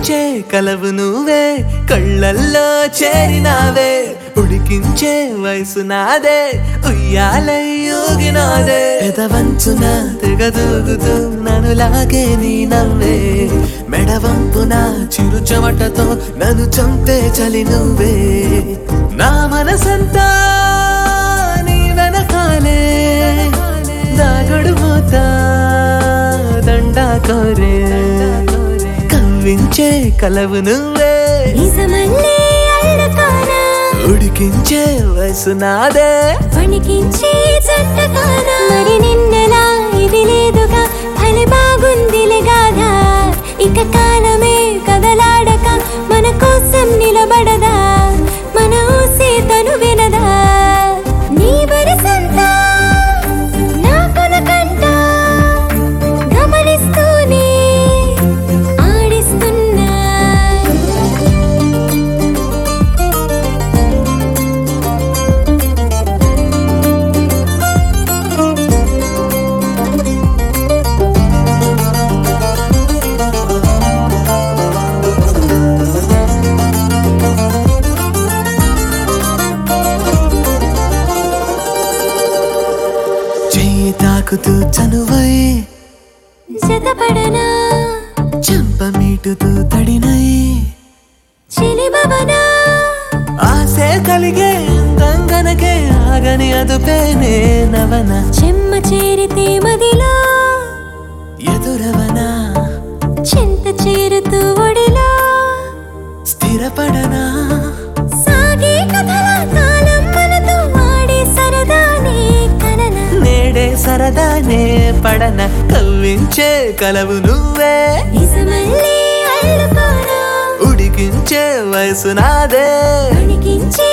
ఉడికించే కలవు నువ్వే కళ్ళల్లో చేరినావే ఉడికించే వయసు నాదే ఉయ్యాలై ఊగినాదే పెదవంచున తెగదూగుతూ నన్ను లాగే నీ నవ్వే మెడవంపున చిరు చెమటతో నన్ను చంపే చలి నువ్వే నా మనసంతా నీ వెనకాలే దాగుడు పోతా దండా కోరే కవ్వించే కలవు నువ్వే నిజమల్లే అల్లకానా ఉడికించే వయసు నాదే వణికించే జంటకానా మరి నిన్నలా ఇది లేదుగా భలే బాగుందిలే గాథా ఇక కాలమే కదలాడక మన కోసం నిలబడదా మన ఊసే తను వినదా నీ వరసంతా నా కొనకంట గమనిస్తూనే ఆడిస్తున్నా చెయ్యి తాకుతూ చనువై జతపడనా చెంప మీటుతూ తడినై చిలిమవనా ఆసే కలిగే గంగనకే ఆగని అదుపేనే నవన చెమ్మ చేరితే మదిలో ఎదురవనా చింత చేరుతూ ఒడిలో స్థిరపడనా సాగే కథల కాలం మనతో ఆడే సరదానే కలన నేడే సరదానే పడన కవ్వించే కలవు నువ్వే నిజమల్లే అల్లుకోనా ఉడికించే వయసు నాదే వణికించే